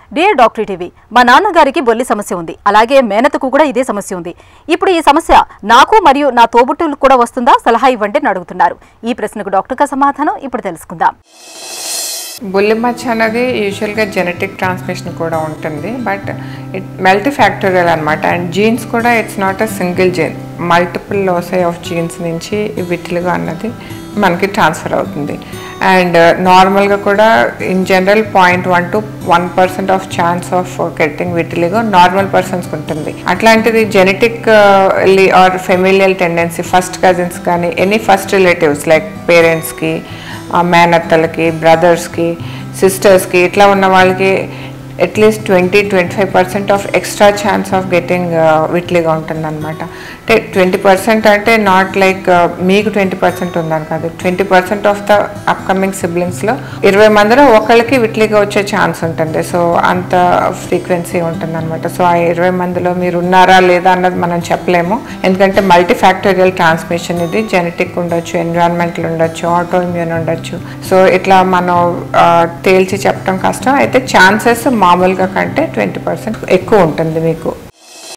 dear doctor TV మా నాన్నగారికి బొల్లి సమస్య ఉంది అలాగే మేనతకు కూడా ఇదే సమస్య ఉంది ఇప్పుడు ఈ సమస్య నాకు మరియు నా తోబుట్టులకు కూడా వస్తుందా సలహా ఇవ్వండి అని అడుగుతున్నారు ఈ ప్రశ్నకు డాక్టర్ గారి సమాధానం ఇప్పుడు తెలుసుకుందాం బుల్లి మచ్చ అనేది యూజువల్గా జెనెటిక్ ట్రాన్స్మిషన్ కూడా ఉంటుంది బట్ ఇట్ మల్టీ ఫ్యాక్టోరియల్ అనమాట అండ్ జీన్స్ కూడా it's not a single gene multiple loci of genes నుంచి విటిలుగా అన్నది మనకి ట్రాన్స్ఫర్ అవుతుంది అండ్ నార్మల్గా కూడా in general point one to one percent of chance of getting vitiligo normal పర్సన్స్కి ఉంటుంది అట్లాంటిది genetic or familial tendency first cousins కానీ ఎనీ ఫస్ట్ రిలేటివ్స్ లైక్ పేరెంట్స్కి మేనత్తలకి బ్రదర్స్కి సిస్టర్స్కి ఇట్లా ఉన్న వాళ్ళకి at least twenty twenty five percent of extra chance of getting vitiligo ఉంటుందన్నమాట అంటే ట్వంటీ పర్సెంట్ అంటే నాట్ లైక్ మీకు ట్వంటీ పర్సెంట్ ఉందని కాదు twenty percent of the upcoming సిబ్లింగ్స్లో ఇరవై మందిలో ఒకళ్ళకి విట్లీగా వచ్చే ఛాన్స్ ఉంటుంది సో అంత ఫ్రీక్వెన్సీ ఉంటుందన్నమాట సో ఆ ఇరవై మందిలో మీరు ఉన్నారా లేదా అన్నది మనం చెప్పలేము ఎందుకంటే మల్టీ ఫ్యాక్టోరియల్ ట్రాన్స్మిషన్ ఇది జెనెటిక్ ఉండొచ్చు ఎన్విరాన్మెంటల్ ఉండొచ్చు ఆటో ఇమ్యూన్ ఉండొచ్చు సో ఇట్లా మనం ఆ, తేల్చి చెప్పడం కష్టం అయితే ఛాన్సెస్ మామూలుగా కంటే ట్వంటీ పర్సెంట్ ఎక్కువ ఉంటుంది మీకు